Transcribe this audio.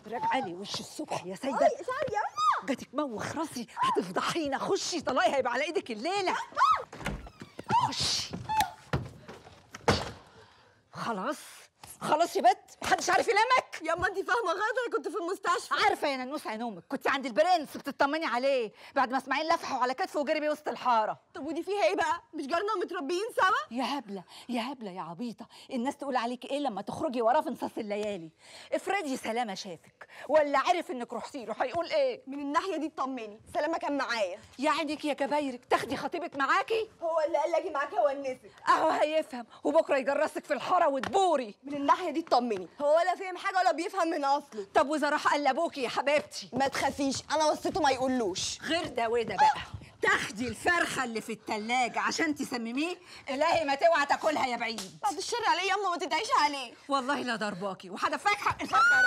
راجعه لي وش الصبح يا سيده اي اسعد يا اما جاتك موخ راسي هتفضحينا خشي طلاقي هيبقى على ايدك الليله خشي خلاص خلاص يا بت محدش عارف يلامك يا اما انت فاهمه غلط انا كنت في المستشفى عارفه يا ننوس عين امك كنت عند البرنس بتطمني عليه بعد ما اسماعيل لفحه على كتفه وجري بيه وسط الحاره طب ودي فيها ايه بقى مش جارنا متربيين سوا يا هبله يا هبله يا عبيطه الناس تقول عليك ايه لما تخرجي وراه في نصاص الليالي افرضي سلامه شافك ولا عرف انك رحتي له هيقول ايه من الناحيه دي اطمني سلامه كان معايا يا عينك يا كبايرك تاخدي خطيبك معاكي هو اللي قال لي اجي معاك اونسك اهو هيفهم وبكره يجرسك في الحاره وتبوري من الناحيه دي اطمني هو ولا فاهم حاجه ولا بيفهم من اصله طب واذا راح قال لابوكي يا حبيبتي ما تخافيش انا وصيته ما يقولوش غير ده وده بقى تاخدي الفرخه اللي في التلاجة عشان تسمميه الهي ما توعى تاكلها يا بعيد بعد الشر عليه يا اما ما تدعيش عليه والله لا ضرباكي وهدفعك حق الفرخه